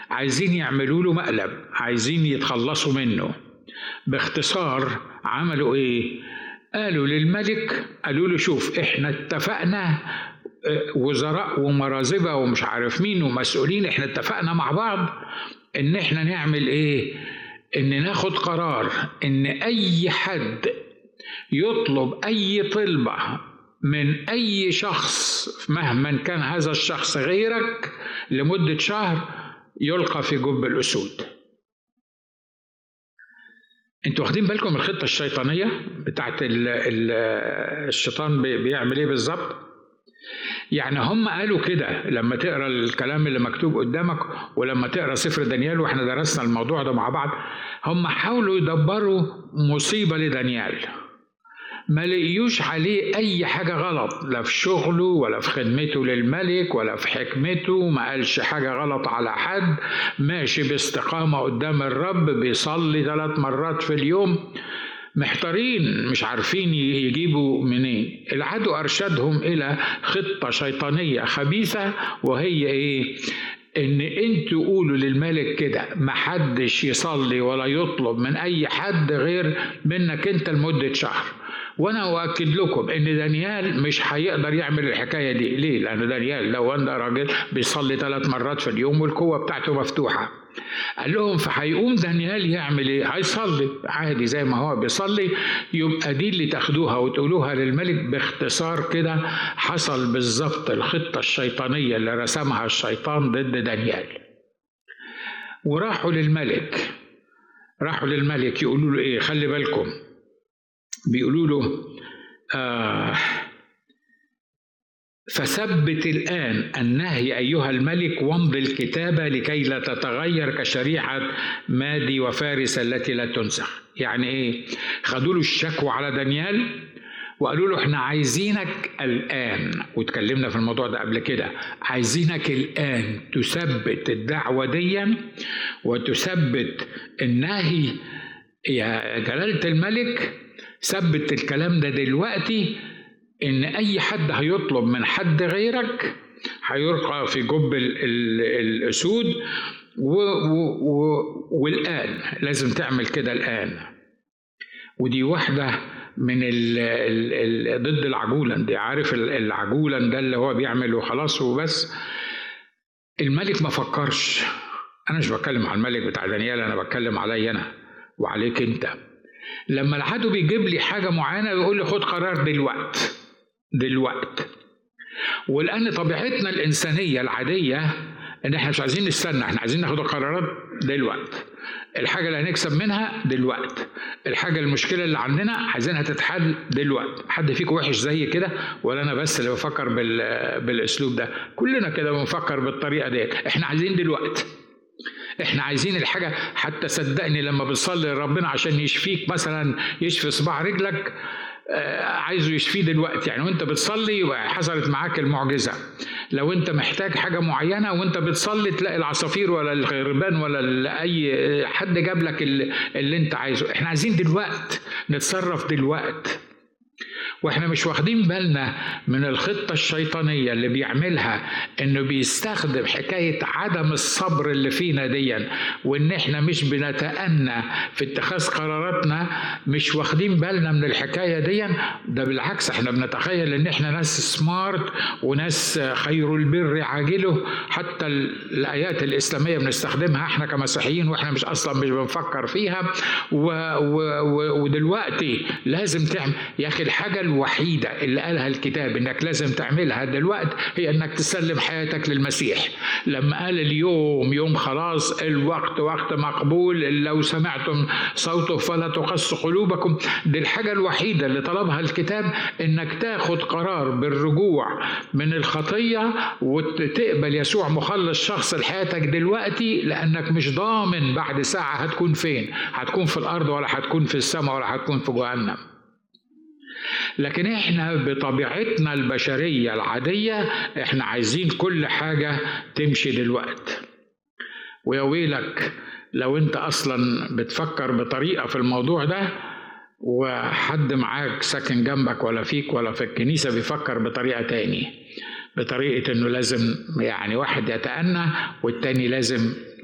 عايزين يعملوا له مقلب عايزين يتخلصوا منه باختصار عملوا ايه قالوا للملك قالوا له شوف احنا اتفقنا وزراء ومرازبه ومش عارف مين ومسؤولين احنا اتفقنا مع بعض ان احنا نعمل ايه ان ناخد قرار ان اي حد يطلب اي طلبه من اي شخص مهما كان هذا الشخص غيرك لمده شهر يلقى في جب الاسود انتوا واخدين بالكم من الخطه الشيطانيه بتاعت ال ال الشيطان بيعمل ايه بالظبط يعني هم قالوا كده لما تقرا الكلام اللي مكتوب قدامك ولما تقرا سفر دانيال واحنا درسنا الموضوع ده مع بعض هم حاولوا يدبروا مصيبه لدانيال ما لقيوش عليه اي حاجه غلط لا في شغله ولا في خدمته للملك ولا في حكمته ما قالش حاجه غلط على حد ماشي باستقامه قدام الرب بيصلي ثلاث مرات في اليوم محتارين مش عارفين يجيبوا منين العدو ارشدهم الى خطه شيطانيه خبيثه وهي ايه ان انتوا قولوا للملك كده محدش يصلي ولا يطلب من اي حد غير منك انت لمده شهر وانا اؤكد لكم ان دانيال مش هيقدر يعمل الحكايه دي ليه لان دانيال لو انت راجل بيصلي ثلاث مرات في اليوم والقوه بتاعته مفتوحه قال لهم فهيقوم دانيال يعمل ايه هيصلي عادي زي ما هو بيصلي يبقى دي اللي تاخدوها وتقولوها للملك باختصار كده حصل بالظبط الخطه الشيطانيه اللي رسمها الشيطان ضد دانيال وراحوا للملك راحوا للملك يقولوا له ايه خلي بالكم بيقولوا له آه فثبت الآن النهي أيها الملك وامض الكتابة لكي لا تتغير كشريعة مادي وفارس التي لا تنسخ يعني إيه خدوا له الشكوى على دانيال وقالوا له احنا عايزينك الآن واتكلمنا في الموضوع ده قبل كده عايزينك الآن تثبت الدعوة دي وتثبت النهي يا جلالة الملك ثبت الكلام ده دلوقتي ان اي حد هيطلب من حد غيرك هيرقى في جب ال ال الاسود و و و والان لازم تعمل كده الان ودي واحده من ال ال ضد العجولن دي عارف العجولن ده اللي هو بيعمل وخلاص وبس الملك ما فكرش انا مش بتكلم على الملك بتاع دانيال انا بتكلم عليا انا وعليك انت لما العدو بيجيب لي حاجه معينه يقول لي خد قرار دلوقت دلوقت ولان طبيعتنا الانسانيه العاديه ان احنا مش عايزين نستنى احنا عايزين ناخد القرارات دلوقت الحاجه اللي هنكسب منها دلوقت الحاجه المشكله اللي عندنا عايزينها تتحل دلوقت حد فيكم وحش زي كده ولا انا بس اللي بفكر بال... بالاسلوب ده كلنا كده بنفكر بالطريقه ديت احنا عايزين دلوقت احنا عايزين الحاجه حتى صدقني لما بتصلي لربنا عشان يشفيك مثلا يشفي صباع رجلك عايزه يشفيه دلوقتي يعني وانت بتصلي يبقى حصلت معاك المعجزه لو انت محتاج حاجه معينه وانت بتصلي تلاقي العصافير ولا الغربان ولا اي حد جاب لك اللي, اللي انت عايزه احنا عايزين دلوقت نتصرف دلوقت واحنا مش واخدين بالنا من الخطة الشيطانية اللي بيعملها انه بيستخدم حكاية عدم الصبر اللي فينا ديا وان احنا مش بنتأنى في اتخاذ قراراتنا مش واخدين بالنا من الحكاية ديا ده بالعكس احنا بنتخيل ان احنا ناس سمارت وناس خير البر عاجله حتى الايات الاسلامية بنستخدمها احنا كمسيحيين واحنا مش اصلا مش بنفكر فيها و و و ودلوقتي لازم تعمل يا اخي الحاجة الوحيدة اللي قالها الكتاب انك لازم تعملها دلوقتي هي انك تسلم حياتك للمسيح لما قال اليوم يوم خلاص الوقت وقت مقبول لو سمعتم صوته فلا تقص قلوبكم دي الحاجة الوحيدة اللي طلبها الكتاب انك تاخد قرار بالرجوع من الخطية وتقبل يسوع مخلص شخص لحياتك دلوقتي لانك مش ضامن بعد ساعة هتكون فين هتكون في الارض ولا هتكون في السماء ولا هتكون في جهنم لكن احنا بطبيعتنا البشريه العاديه احنا عايزين كل حاجه تمشي دلوقت ويا ويلك لو انت اصلا بتفكر بطريقه في الموضوع ده وحد معاك ساكن جنبك ولا فيك ولا في الكنيسه بيفكر بطريقه تاني بطريقه انه لازم يعني واحد يتأنى والتاني لازم